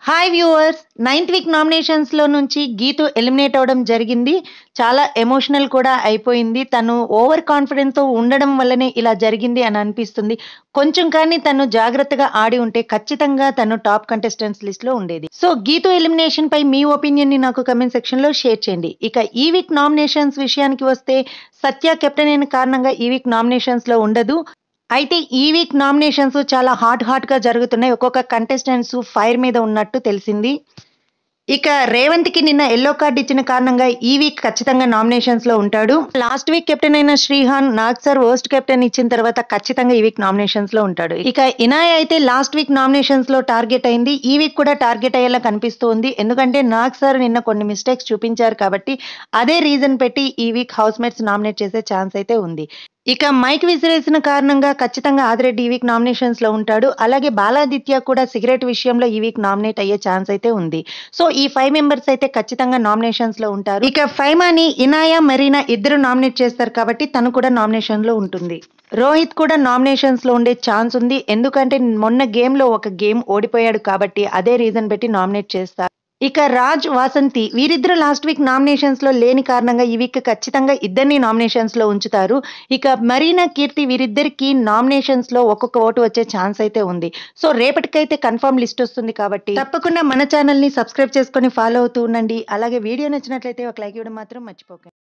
hi viewers ninth week నామినేషన్స్లో నుంచి Geetu eliminate అవ్వడం జరిగింది చాలా ఎమోషనల్ కూడా అయిపోయింది తను ఓవర్ కాన్ఫిడెన్స్తో ఉండడం వల్లనే ఇలా జరిగింది అని అనిపిస్తుంది కొంచెం కానీ తను జాగ్రత్తగా ఆడి ఉంటే ఖచ్చితంగా తను టాప్ కంటెస్టెంట్స్ లిస్ట్లో ఉండేది సో గీతు ఎలిమినేషన్ పై మీ ఒపీనియన్ని నాకు కమెంట్ సెక్షన్లో షేర్ చేయండి ఇక ఈ వీక్ నామినేషన్స్ విషయానికి వస్తే సత్య కెప్టెన్ అయిన కారణంగా ఈ వీక్ నామినేషన్స్లో ఉండదు అయితే ఈ వీక్ నామినేషన్స్ చాలా హాట్ హాట్ గా జరుగుతున్నాయి ఒక్కొక్క కంటెస్టెంట్స్ ఫైర్ మీద ఉన్నట్టు తెలిసింది ఇక రేవంత్ కి నిన్న ఎల్లో కార్డ్ ఇచ్చిన కారణంగా ఈ వీక్ ఖచ్చితంగా నామినేషన్స్ లో ఉంటాడు లాస్ట్ వీక్ కెప్టెన్ అయిన Srihan Nag sir worst captain ఇచ్చిన తర్వాత ఖచ్చితంగా ఈ వీక్ నామినేషన్స్ లో ఉంటాడు ఇక ఇనాయ్ అయితే లాస్ట్ వీక్ నామినేషన్స్ లో టార్గెట్ అయింది ఈ వీక్ కూడా టార్గెట్ అయ్యేలా కనిపిస్తుంది ఎందుకంటే నాగ్ సార్ నిన్న కొన్ని మిస్టేక్స్ చూపించారు కాబట్టి అదే రీజన్ పెట్టి ఈ వీక్ హౌస్ మేట్స్ నామినేట్ చేసే ఛాన్స్ అయితే ఉంది ఇక మైక్ విసిరేసిన కారణంగా ఖచ్చితంగా ఆదిరెడ్డి ఈ వీక్ నామినేషన్స్ లో ఉంటాడు అలాగే బాలాదిత్య కూడా సిగరెట్ విషయంలో ఈ వీక్ నామినేట్ అయ్యే ఛాన్స్ అయితే ఉంది సో ఈ ఫైవ్ మెంబర్స్ అయితే ఖచ్చితంగా నామినేషన్స్ లో ఉంటారు ఇక ఫైమాని ఇనాయా మరీనా ఇద్దరు నామినేట్ చేస్తారు కాబట్టి తను కూడా నామినేషన్ లో ఉంటుంది రోహిత్ కూడా నామినేషన్స్ లో ఉండే ఛాన్స్ ఉంది ఎందుకంటే మొన్న గేమ్ లో ఒక గేమ్ ఓడిపోయాడు కాబట్టి అదే రీజన్ పెట్టి నామినేట్ చేస్తారు ఇక రాజ్ వాసంతి వీరిద్దరు లాస్ట్ వీక్ నామినేషన్స్ లో లేని కారణంగా ఈ వీక్ ఖచ్చితంగా ఇద్దరిని నామినేషన్స్ లో ఉంచుతారు ఇక మరీనా కీర్తి వీరిద్దరికి నామినేషన్స్ లో ఒక్కొక్క ఓటు వచ్చే ఛాన్స్ అయితే ఉంది సో రేపటికైతే కన్ఫర్మ్ లిస్ట్ వస్తుంది కాబట్టి తప్పకుండా మన ఛానల్ ని సబ్స్క్రైబ్ చేసుకొని ఫాలో అవుతూ ఉండండి అలాగే వీడియో నచ్చినట్లయితే ఒక లైక్ ఇవ్వడం మాత్రం మర్చిపోకండి